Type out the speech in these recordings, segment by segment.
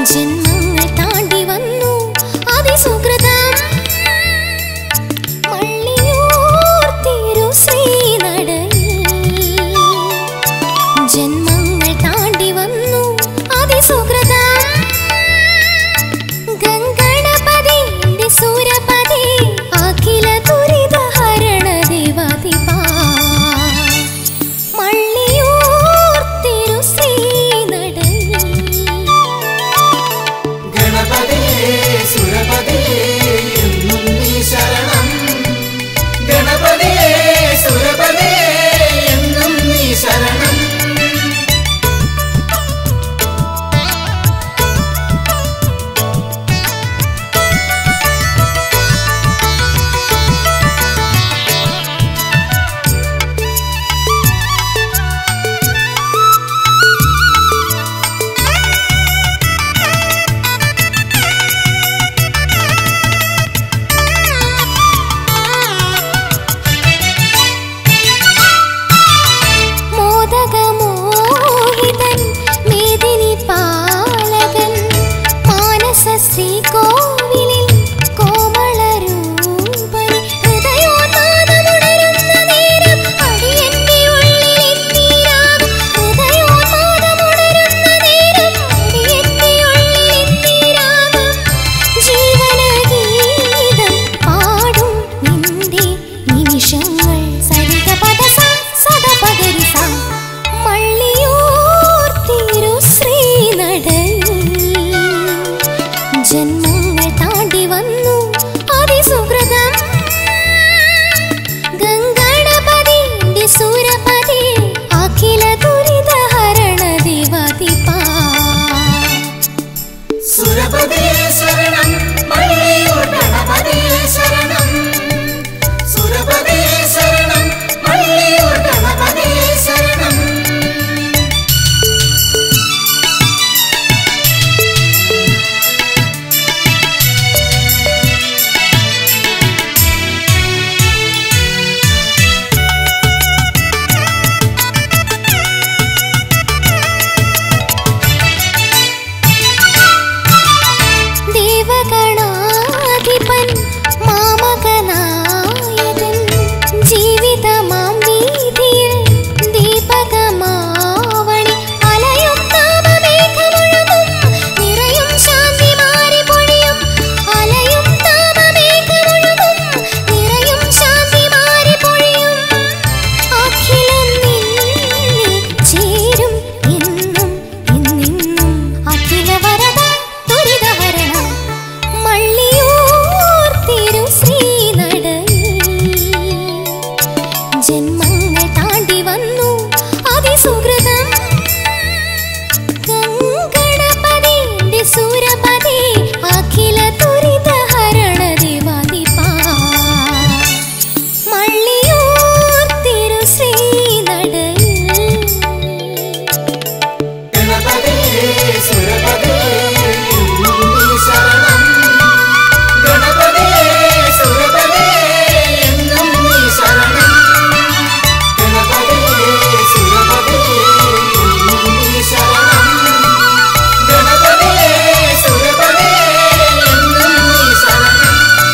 ജന്മങ്ങൾ താണ്ടി വന്നു അതിസുകൃതം മള്ളിയൂർ തിരുശ്രീനടയിൽ ജന്മങ്ങൾ താണ്ടി വന്നു അതിസുകൃതം ഗംഗണപതി സൂരപതി അഖില ദുരിത ഹരണ ദേവാധിപാ മള്ളിയൂർ തിരുശ്രീനടയിൽ ഗണപതിയേ സുരപതിയേ എന്നും നീ ശരണം ഗണപതിയേ സുരപതിയേ എന്നും നീ ശരണം മോദകമോഹിതൻ മേദിനി പാലകൻ മാനസ ശ്രീകോവിലിൽ കോമളരൂപൻ ഹൃദയോന്മാദമുണരുന്ന നേരം അടിയന്റെ ഉള്ളിൽ എന്നീരാഗം ഹൃദയോന്മാദമുണരുന്ന നേരം അടിയന്റെ ഉള്ളിൽ എന്നീരാഗം ജീവനഗീതം പാടും നിന്റെ നിമിഷങ്ങൾ സരിത പദസ സദ പകരിസ മള്ളിയൂർ തിരുശ്രീനടയിൽ ജന്മങ്ങൾ താണ്ടി വന്നു അതിസുഹൃതം ഗംഗണപതി സൂരപതി അഖില ദുരിത ഹരണ ദേവാധിപാ സുരപതിയേ ശരണം മള്ളിയൂർ ഗണപതിയേ ശരണം സുരപതിയേ ശരണം മള്ളിയൂർ ഗണപതിയേ ശരണം ദേവഗണാധിപൻ മാമകനായകൻ ജീവിതമാം വീതിയിൽ ദീപകമാവണി അലയും താപമേഘമൊഴുകും നിറയും ശാന്തി മാറി പൊഴിയും അലയും താപമേഘമൊഴുകും നിറയും ശാന്തി മാറി പൊഴിയും അഖിലം നിന്നിൽ ചേരും എന്നും ഇന്നിന്നും അഖില വരദ ദുരിതഹരണം മള്ളിയൂർ തിരുശ്രീനടയിൽ ജന്മങ്ങൾ താണ്ടി വന്നു അതിസുഹൃതം ഗംഗണപതി സൂരപതി അഖില ദുരിത ഹരണ ദേവാധിപാ മള്ളിയൂർ തിരുശ്രീനടയിൽ ഗണപതിയേ സുരപതിയേ എന്നും നീ ശരണം ഗണപതിയേ സുരപതിയേ എന്നും നീ ശരണം ഗണപതിയേ സുരപതിയേ എന്നും നീ ശരണം ഗണപതിയേ സുരപതിയേ എന്നും നീ ശരണം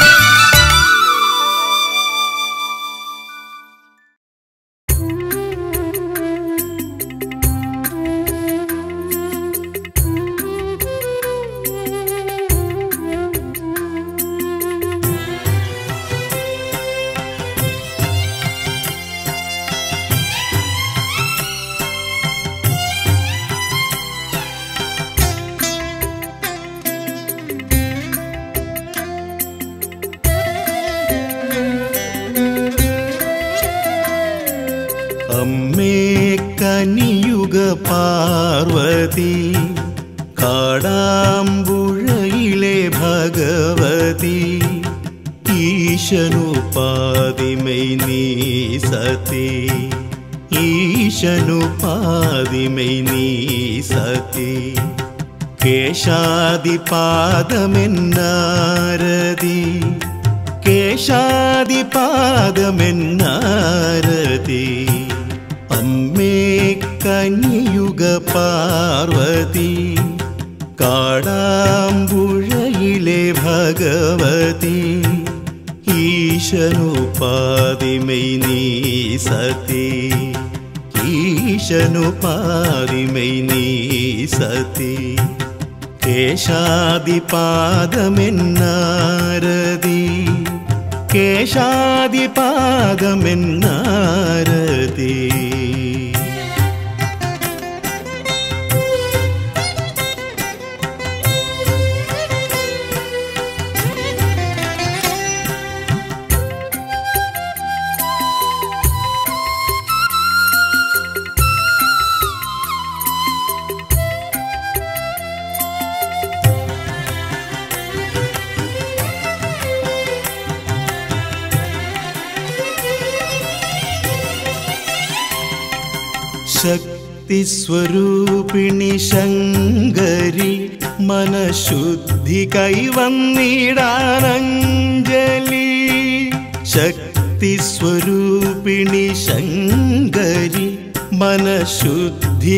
അമ്മേ കനിയുഗ പാർവതി കാടാമ്പുഴയിലെ ഭഗവതി ഈശനു പാതിമൈ നീ സതി ഈശനു പാതിമൈ നീ സതി കേശാദിപാദമെന്നാരതി കേശാദിപാദമെന്നാരതി അമ്മേ കനിയുഗ പാർവതി കാടാമ്പുഴയിലെ ഭഗവതി ഈശനുപാതിമൈ നീ സതി ഈശനുപാതിമൈ നീ സതി കേശാദിപാദമെന്നാരതി കേശാദിപാദമെന്നാരതി ശക്തിസ്വരൂപിണി ശങ്കരി മനഃശുദ്ധി കൈവന്നിടാനഞ്ജലി ശക്തിസ്വരൂപിണി ശങ്കരി മനഃശുദ്ധി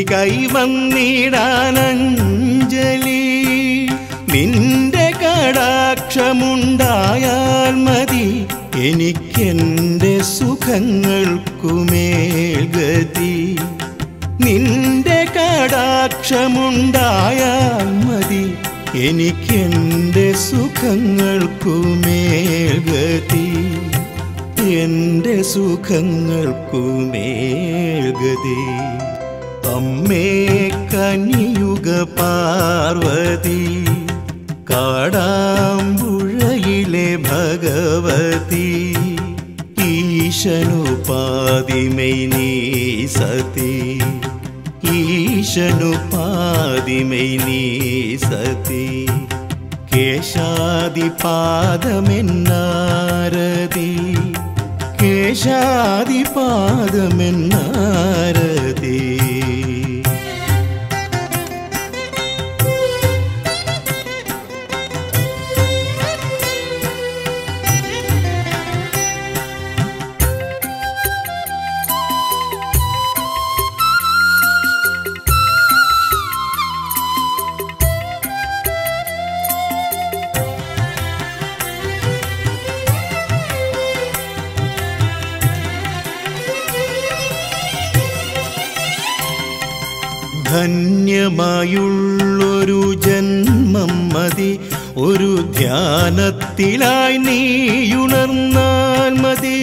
കൈവന്നിടാനഞ്ജലി നിന്റെ കടാക്ഷമുണ്ടായാൽ മതി എനിക്കെൻ്റെ സുഖങ്ങൾക്കുമേൽ ഗതി നിന്റെ കടാക്ഷമുണ്ടായാൽ മതി എനിക്കെൻ്റെ സുഖങ്ങൾക്കുമേൽ ഗതി എൻ്റെ സുഖങ്ങൾക്കുമേൽ ഗതി അമ്മേ കനിയുഗ പാർവതി കാടാമ്പുഴയിലെ ഭഗവതി ഈശനുപാതിമൈ നീ സതി ഈശനുപാതിമൈ നീ സതി കേശാദിപാദമെന്നാരതി കേശാദിപാദമെന്നാരതി ധന്യമായുള്ളൊരു ജന്മം മതി ഒരു ധ്യാനത്തിലായി നീയുണർന്നാൽ മതി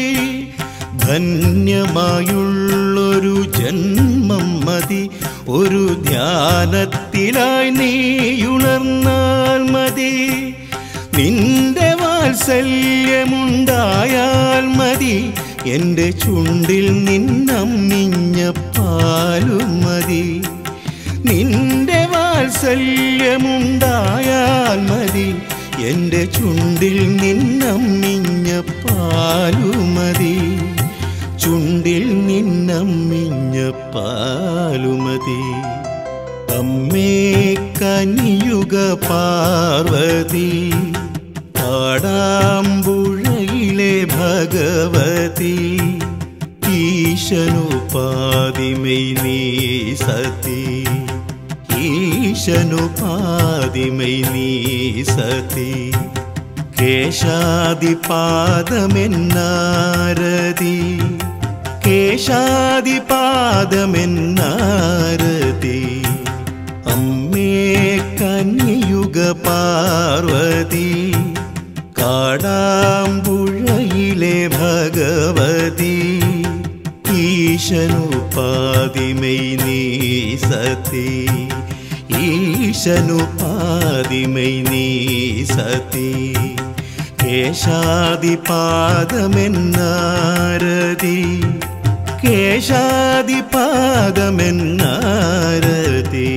ധന്യമായുള്ളൊരു ജന്മം മതി ഒരു ധ്യാനത്തിലായി നീയുണർന്നാൽ മതി നിന്റെ വാത്സല്യമുണ്ടായാൽ മതി എൻ്റെ ചുണ്ടിൽ നിന്നമ്മിഞ്ഞ പാലും മതി നിന്റെ വാത്സല്യമുണ്ടായാൽ മതി എൻ്റെ ചുണ്ടിൽ നിന്നമ്മിഞ്ഞ പാലുമതി ചുണ്ടിൽ നിന്നമ്മിഞ്ഞ പാലുമതി അമ്മേ കനിയുഗ പാർവതി കാടാമ്പുഴയിലെ ഭഗവതി ഈശനുപാതിമൈ നീ സതി ഈശനുപാതിമൈ നീ സതി കേശാദിപാദമെന്നാരതി കേശാദിപാദമെന്നാരതി അമ്മേ കന്യയുഗ പാർവതി കാടാമ്പുഴയിലെ ഭഗവതി ഈശനുപാതിമൈ നീ സതി ഈശനുപാതിമൈ നീ സതി കേശാദിപാദമെന്നാരതി കേശാദിപാദമെന്നാരതി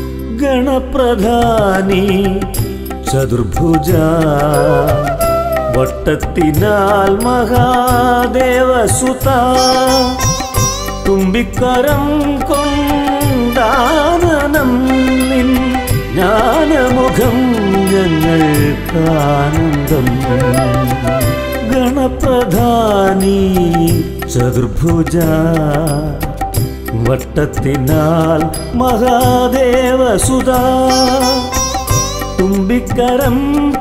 ഗണപ്രധാനി ചതുർഭുജ വട്ടത്തിനാൽ മഹാദേവസുത തുമ്പിക്കരം കൊണ്ടാനനം നിൻ ജ്ഞാനമുഖം ഞങ്ങൾക്കാനന്ദം ഗണപ്രധാനി ചതുർഭുജ വട്ടത്തിനാൽ മഹാദേവസുത തുമ്പിക്കരം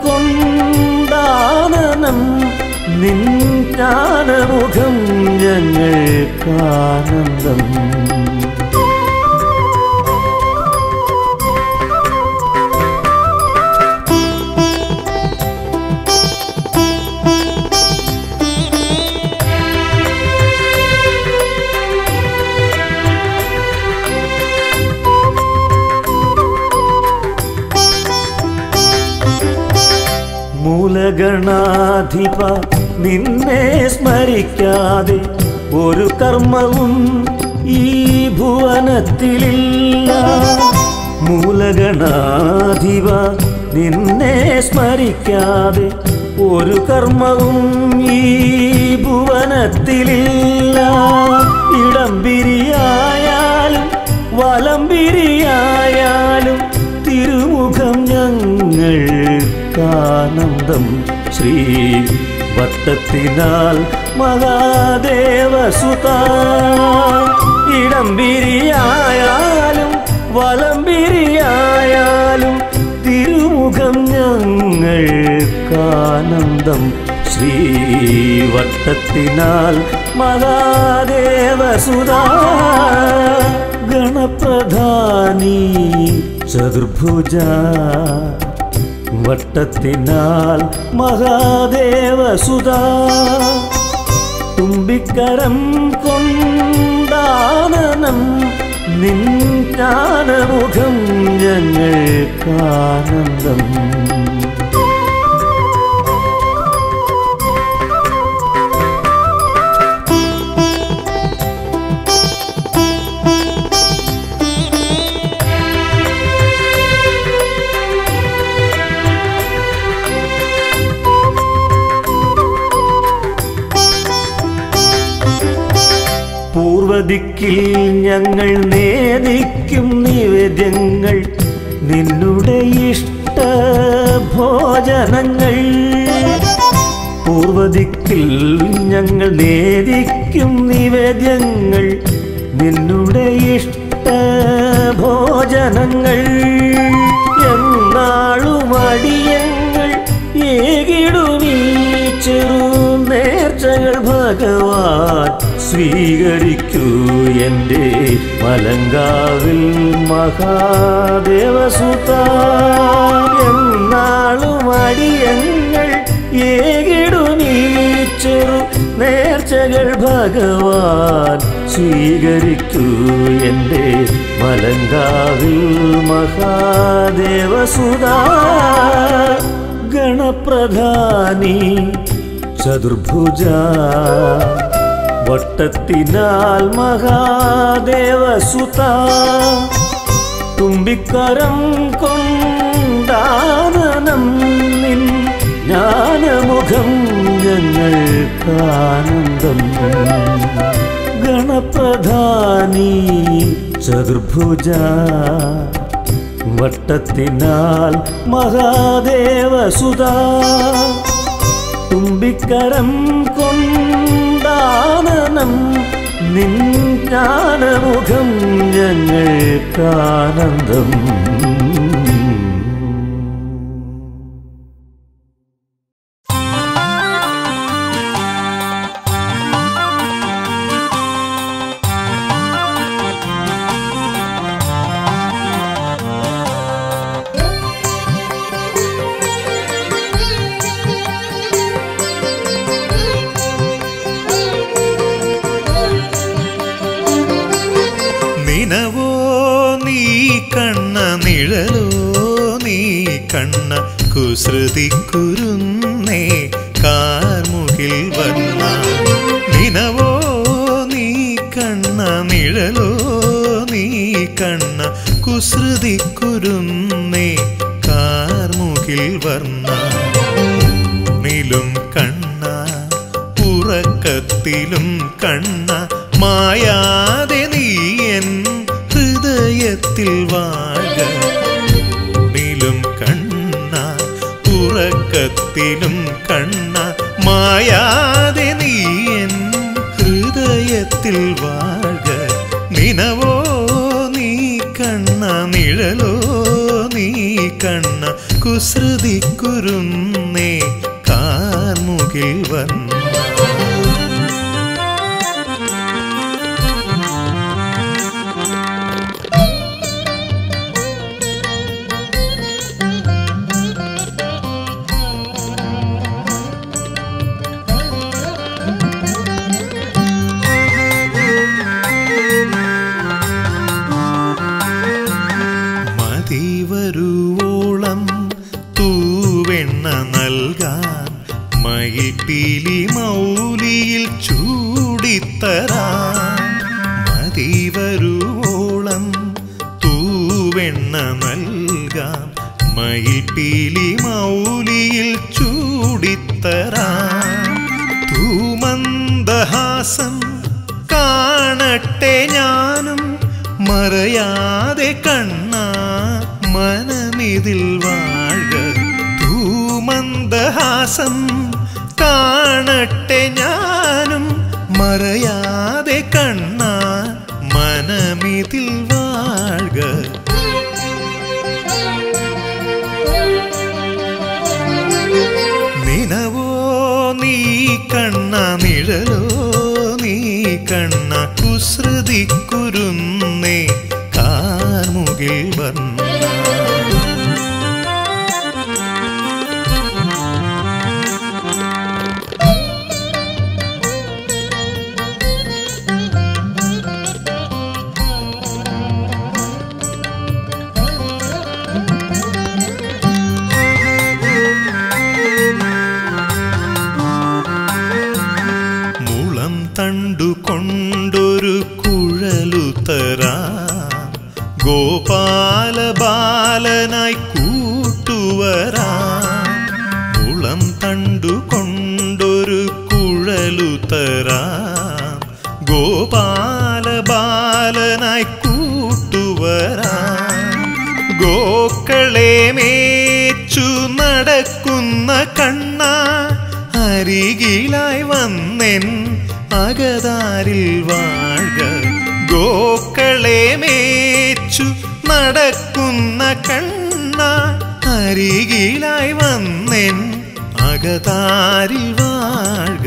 കൊണ്ടാനനം നിൻ ജ്ഞാനമുഖം ഞങ്ങൾക്കാനന്ദം മൂലഗണാധിപ നിന്നെ സ്മരിക്കാതെ ഒരു കർമ്മവും ഈ ഭുവനത്തിലില്ല മൂലഗണാധിപ നിന്നെ സ്മരിക്കാതെ ഒരു കർമ്മവും ഈ ഭുവനത്തിലില്ല ഇടംപിരിയായാലും വലംപിരിയായാലും തിരുമുഖം ഞങ്ങൾക്കാനന്ദം ശ്രീ വട്ടത്തിനാൽ മഹാദേവസുത ഇടംപിരിയായാലും വലംപിരിയായാലും തിരുമുഖം ഞങ്ങൾക്കാനന്ദം ശ്രീവട്ടത്തിനാൽ മഹാദേവസുത ഗണപ്രധാനി ചതുർഭുജ വട്ടത്തിനാൽ മഹാദേവസുത തുമ്പിക്കരം കൊണ്ടാനനം നിൻ ജ്ഞാനമുഖം ഞങ്ങൾക്കാനന്ദം പൂർവദിക്കിൽ ഞങ്ങൾ നേദിക്കും നിവേദ്യങ്ങൾ നിന്നുടെ ഇഷ്ട ഭോജനങ്ങൾ പൂർവദിക്കിൽ ഞങ്ങൾ നേദിക്കും നിവേദ്യങ്ങൾ നിന്നുടെ ഇഷ്ട ഭോജനങ്ങൾ എന്നാളും അടിയങ്ങൾ ഏകിടുമീ ചെറു നേർച്ചകൾ ഭഗവാൻ സ്വീകരിക്കൂ എൻ്റെ മലങ്കാവിൽ മഹാദേവസുത എന്നാളും അടിയങ്ങൾ ഏകിടുമീ ചെറു നേർച്ചകൾ ഭഗവാൻ സ്വീകരിക്കൂ എൻ്റെ മലങ്കാവിൽ മഹാദേവസുത ഗണപ്രധാനി ചതുർഭുജ വട്ടത്തിനാൽ മഹാദേവസുത തുമ്പിക്കരം കൊണ്ടാനനം നിൻ ജ്ഞാനമുഖം ഞങ്ങൾക്കാനന്ദം ഗണപ്രധാനി ചതുർഭുജ വട്ടത്തിനാൽ മഹാദേവസുത തുമ്പിക്കരം കൊണ്ടാനനം നിൻ ജ്ഞാനമുഖം ഞങ്ങൾക്കാനന്ദം നിനവോ നീ കണ്ണ നിഴലോ നീ കണ്ണ കുസൃതി കുരുന്നേ കാർമുകിൽ വന്ന നിനവോ നീ കണ്ണ നിഴലോ നീ കണ്ണ കുസൃതി കുരുന്നേ കാർമുകിൽ വർണ്ണ നിലും ഉറക്കത്തിലും കണ്ണ മായാതെ നീ എൻ ഹൃദയത്തിൽ വാഴ ൂണിലും കണ്ണ ഉറക്കത്തിലും കണ്ണ മായാതെ നീ എൻ ഹൃദയത്തിൽ വാഴ നിനവോ നീ കണ്ണ നിഴലോ നീ കണ്ണ കുസൃതി കുരുന്നേ കാർമുകിൽ വന്ന മതിവരുവോളം തൂവെണ്ണ നൽകാൻ മയിൽപ്പീലി മൗലിയിൽ ചൂടിത്തരാൻ മതിവരുവോളം തൂവെണ്ണ നൽകാം മയിൽപ്പീലി മൗലിയിൽ ചൂടിത്തരാൻ തൂമന്ദഹാസം കാണട്ടെ ഞാനും മറയാതെ കണ്ണ മനമിതിൽ വാഴ തൂമന്ദഹാസം കാണട്ടെ ഞാനും മറയാതെ കണ്ണ മനമിതിൽ വാഴ നിനവോ നീ കണ്ണ നിഴലോ നീ കണ്ണ കുസൃതി കുരുന്നേ കാർമുകിൽ വന്ന മുളം തണ്ടു കൊണ്ടൊരു കുഴലു തരാം ഗോപാല ബാലനായി കൂട്ടുവരാം മുളം തണ്ടു കൊണ്ടൊരു കുഴലു തരാം ഗോപാല ബാലനായി കൂട്ടുവരാം ഗോക്കളെ മേച്ചു നടക്കുന്ന കണ്ണ അരികിലായി വന്നെൻ അകതാരിൽ വാഴ ഗോക്കളെ മേച്ചു നടക്കുന്ന കണ്ണ അരികിലായി വന്നെൻ അകതാരിൽ വാഴ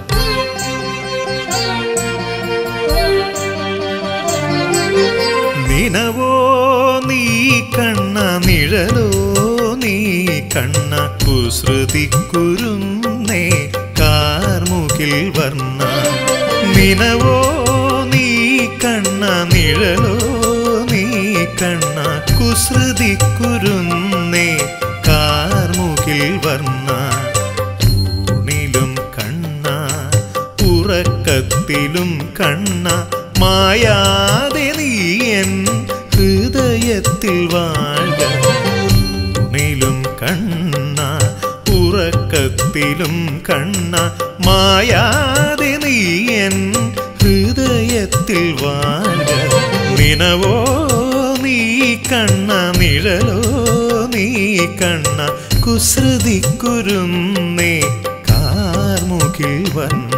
നിനവോ നീ കണ്ണ നിഴലോ നീ കണ്ണ കുസൃതി കുരുന്നേ കാർമുകിൽ വർണ്ണ നിനവോ നീ കണ്ണ നിഴലോ നീ കണ്ണ കുസൃതി കുരുന്നേ കാർമുകിൽ വർണ്ണ ൂണിലും കണ്ണ ഉറക്കത്തിലും കണ്ണ മായാതെ നീ എൻ ഹൃദയത്തിൽ വാഴ ൂണിലും കണ്ണ ഉറക്കത്തിലും കണ്ണ മായാതെ നീ എൻ ഹൃദയത്തിൽ വാഴ നിനവോ നീ കണ്ണ നിഴലോ നീ കണ്ണ കുസൃതി കുരുന്നേ കാർമുകിൽ വന്ന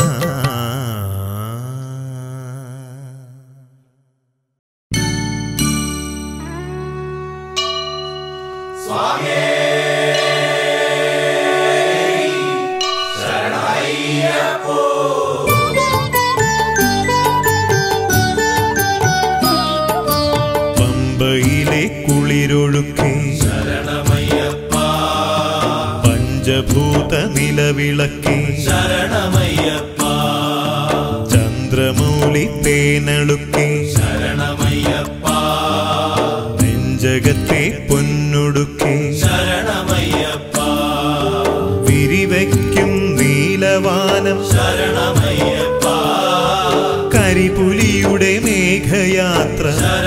പമ്പയിലെ കുളിരൊഴുക്കേ പഞ്ചഭൂത നിലവിളക്കേ ചന്ദ്രമൗലി തേനളുക്കേ നെഞ്ചകത്തെ പൊന്നുടുക്കേ വിരിവയ്ക്കും നീലവാനം കരിപുലിയുടെ മേഘയാത്ര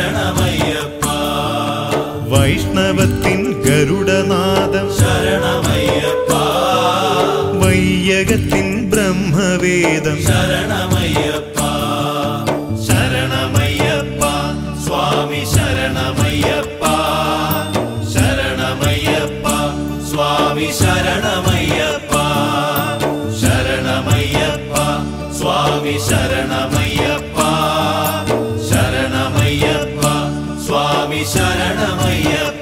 വൈഷ്ണവത്തിൻ ഗരുഡനാദം വൈയകത്തിൻ ബ്രഹ്മ ബ്രഹ്മവേദം ശരണമയ്യപ്പ ശരണമയ്യപ്പ സ്വാമി ശരണമയ്യപ്പ ശരണമയ്യപ്പ സ്വാമി ശരണമയ്യപ്പ ശരണമയ്യപ്പ സ്വാമി ശരണമയ്യപ്പ ശരണമയ്യപ്പ സ്വാമി ശരണമയ്യപ്പ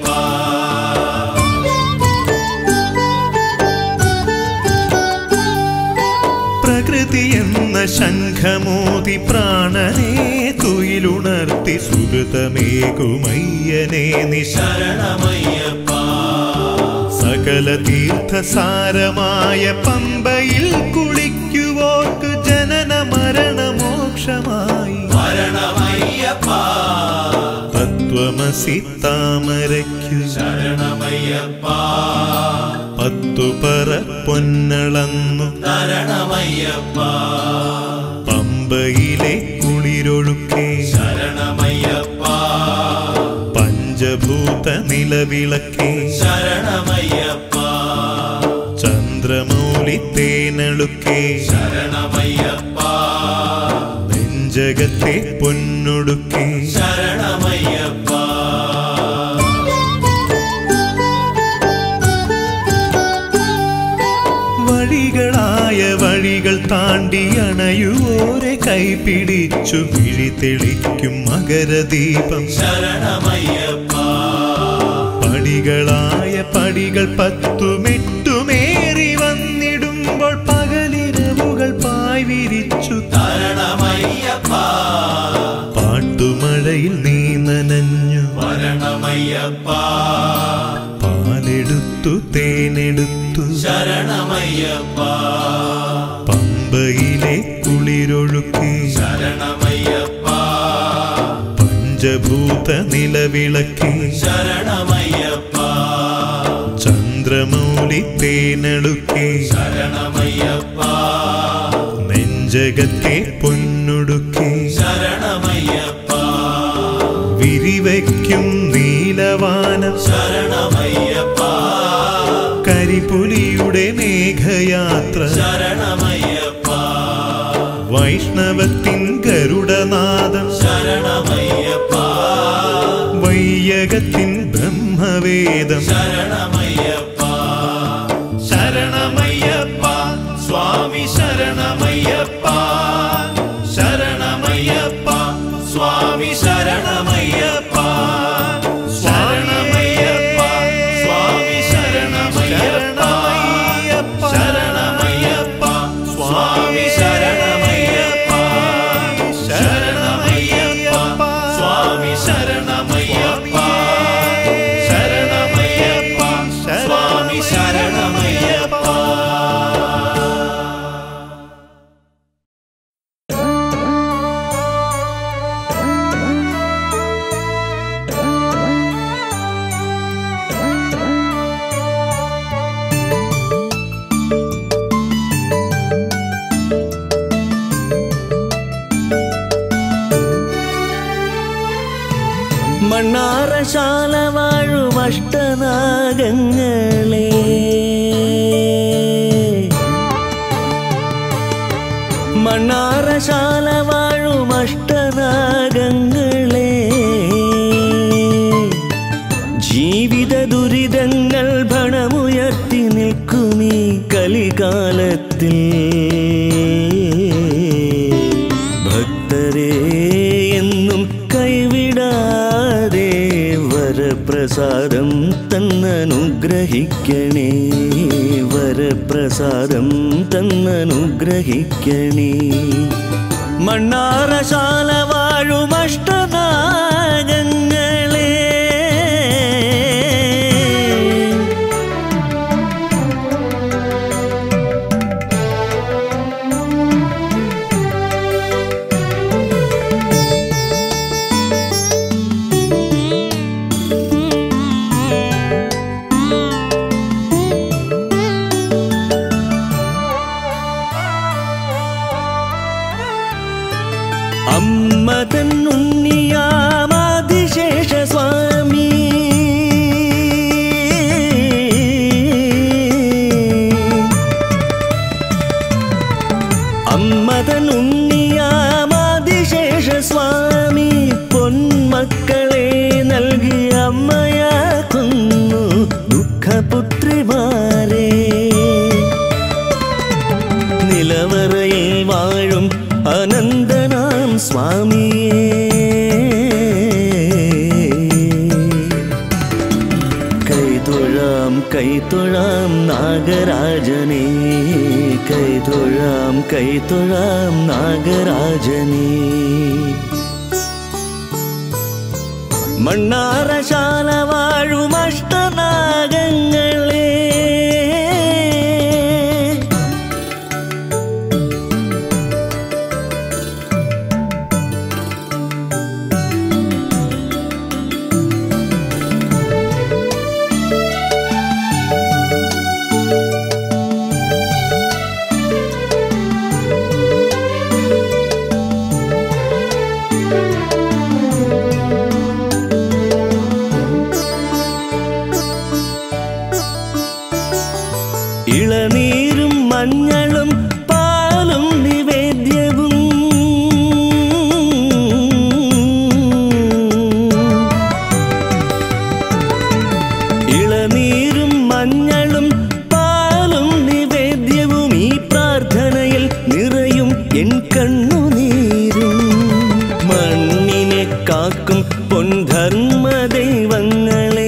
പ്രകൃതി എന്ന ശംഖമോതി പ്രാണനെ തുയിലുണർത്തി സുഹൃതമേകുമയ്യനെ നിശ ശരണമയ്യപ്പ സകല തീർത്ഥസാരമായ പമ്പയിൽ കുളിക്കുവോർക്ക് ജനന മരണ മോക്ഷമായി മരണമയ്യപ്പ തത്വമസി താമരയ്ക്കു ശരണമയ്യപ്പ പത്തു പറ പൊന്നളന്നു ശരണമയ്യപ്പ പമ്പയിലെ കുളിരൊഴുക്കേ ശരണമയ്യപ്പ പഞ്ചഭൂത നിലവിളക്കേ ശരണമയ്യപ്പ ചന്ദ്രമൗലി തേനളുക്കേ ശരണമയ്യപ്പ നെഞ്ചകത്തെ പൊന്നൊടുക്കേ ശരണമയ്യപ്പ വഴികളായ വഴികൾ താണ്ടി അണയുവോരെ കൈപിടിച്ചു വിഴി തെളിക്കും മകരദീപം ശരണമയ്യപ്പ പടികളായ പടികൾ പത്തുമെട്ടുമേറി വന്നിടുമ്പോൾ പകലിരവുകൾ പായ് വിരിച്ചു ശരണമയ്യപ്പ പാട്ടുമഴയിൽ നീ നനഞ്ഞു വരണമയ്യപ്പ പാലെടുത്തു തേനെടുത്തു ശരണമയ്യപ്പ പമ്പയിലെ കുളിരൊഴുക്കി ശരണമയ്യപ്പ പഞ്ചഭൂത നിലവിളക്കി ശരണമയ്യപ്പ ചന്ദ്രമൗലി തേനളുക്കി ശരണമയ്യപ്പ നെഞ്ചകത്തെ പൊന്നൊടുക്കി ശരണമയ്യപ്പ വിരിവയ്ക്കും നീലവാനം ശരണമയ്യപ്പ കരിപുലിയുടെ മേഘയാത്ര ശരണമയ്യപ്പ വൈഷ്ണവത്തിൻ ഗരുഡനാദം ശരണമയ്യപ്പ വൈയകത്തിൻ ബ്രഹ്മവേദം ശരണമയ്യപ്പ ശരണമയ്യപ്പ സ്വാമി ശരണമയ്യപ്പ ശരണമയ്യപ്പ സ്വാമി ശരണമയ്യപ്പ ശരണമയ്യപ്പ സ്വാമി ശരണമയ്യപ്പ ശരണമയ്യപ്പ സ്വാമി ശരണമയ്യപ്പ ശരണമയ്യപ്പ സ്വാമി ശരണമയ്യപ്പ ശരണമയ്യപ്പ സ്വാമി ശരണമയ്യപ്പ മണ്ണാറശാല വാഴും അഷ്ടനാഗങ്ങളെ മണ്ണാറശാല വാഴും അഷ്ടനാഗങ്ങളെ ജീവിത ദുരിതങ്ങൾ ഭണമുയർത്തി നിൽക്കുമീ കലികാലത്തിൽ ഭക്തരെ എന്നും കൈവിടാതെ വരപ്രസാദം തന്നനുഗ്രഹിക്കണേ വരപ്രസാദം തന്നനുഗ്രഹിക്കണേ മണ്ണാറശാല വാഴും അഷ്ടനാഗങ്ങളെ അമ്മ തന്നുണ്ണിയാമാതിശേഷ സ്വാമി അമ്മതൻ ഉണ്ണിയാമാതിശേഷ സ്വാമി പൊന്മക്കളെ നൽകി അമ്മയാക്കുന്നു ദുഃഖപുത്രിമാരെ നിലവറയിൽ വാഴും അനന്തനാം സ്വാമിയേ കൈതൊഴാം കൈതൊഴാം നാഗരാജനേ കൈതൊഴാം കൈതൊഴാം നാഗരാജനേ മണ്ണാറശാല വാഴും അഷ്ടനാഗങ്ങളേ ഇളനീരും മഞ്ഞളും പാലും നിവേദ്യവും ഇളനീരും മഞ്ഞളും പാലും നിവേദ്യവും ഈ പ്രാർത്ഥനയിൽ നിറയും എൻ കണ്ണുനീരും മണ്ണിനെ കാക്കും പൊൻധർമ്മ ദൈവങ്ങളെ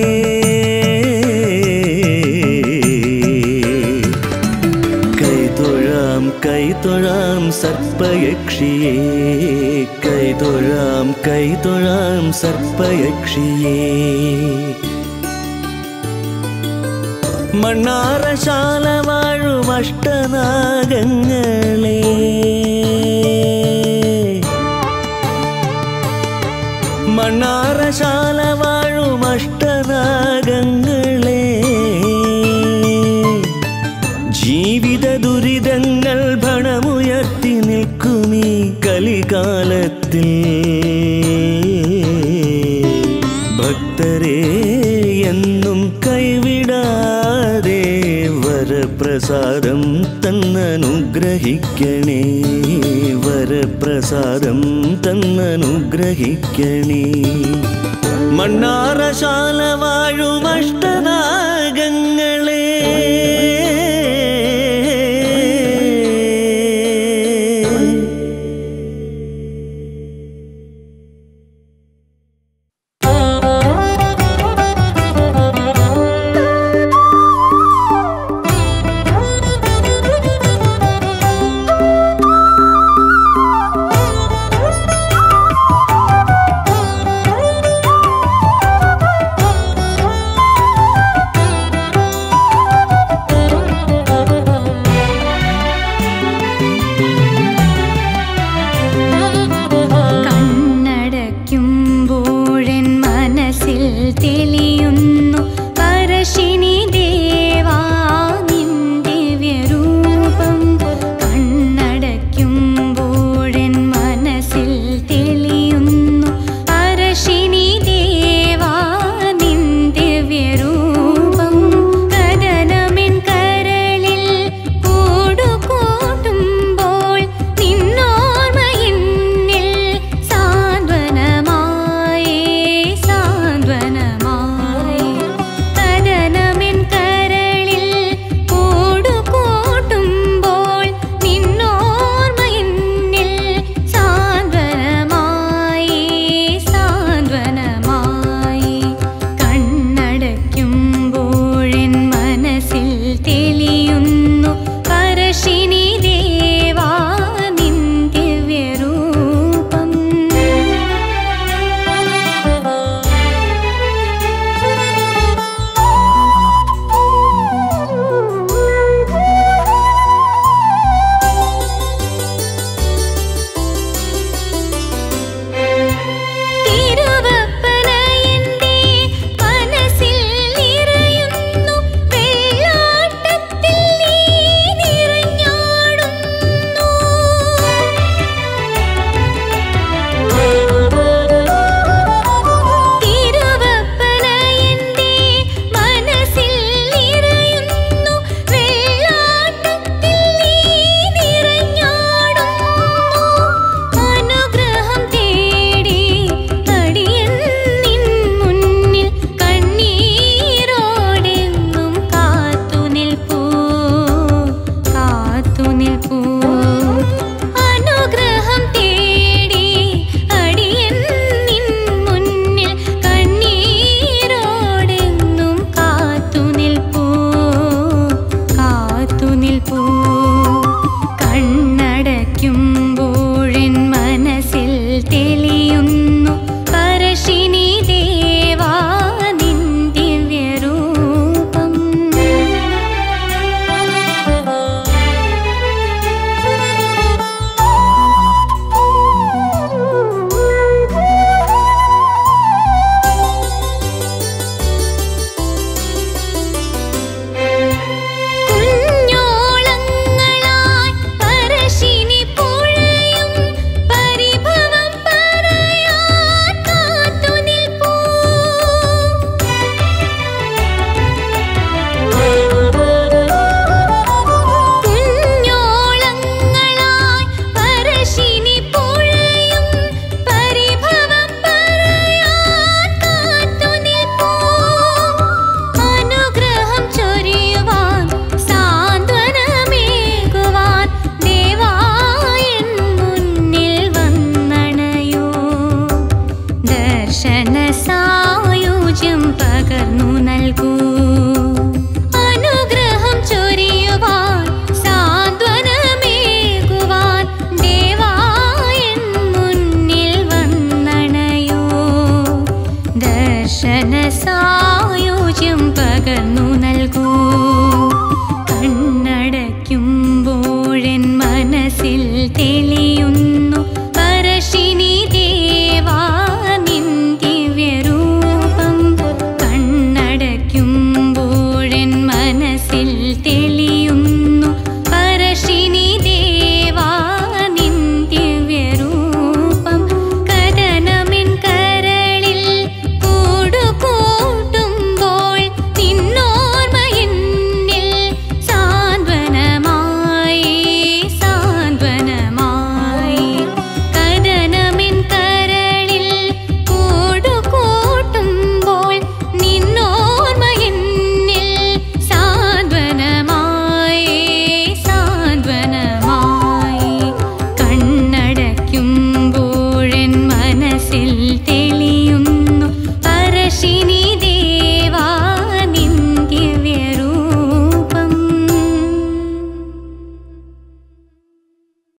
കൈതൊഴാം കൈതൊഴാം സർപ്പയക്ഷിയേ കൈതൊഴാം കൈതൊഴാം സർപ്പയക്ഷിയേ മണ്ണാറശാല വാഴും അഷ്ടനാഗങ്ങളേ മണ്ണാറശാല വാഴും അഷ്ടനാഗങ്ങളേ ജീവിത ദുരിതങ്ങൾ ഭണമുയർത്തി നിൽക്കുമീ കലികാലത്തിൽ ഭക്തരെ എന്നും കൈവിടാതെ വരപ്രസാദം തന്നനുഗ്രഹിക്കണേ വരപ്രസാദം തന്നനുഗ്രഹിക്കണേ മണ്ണാറശാല വാഴും അഷ്ടനാ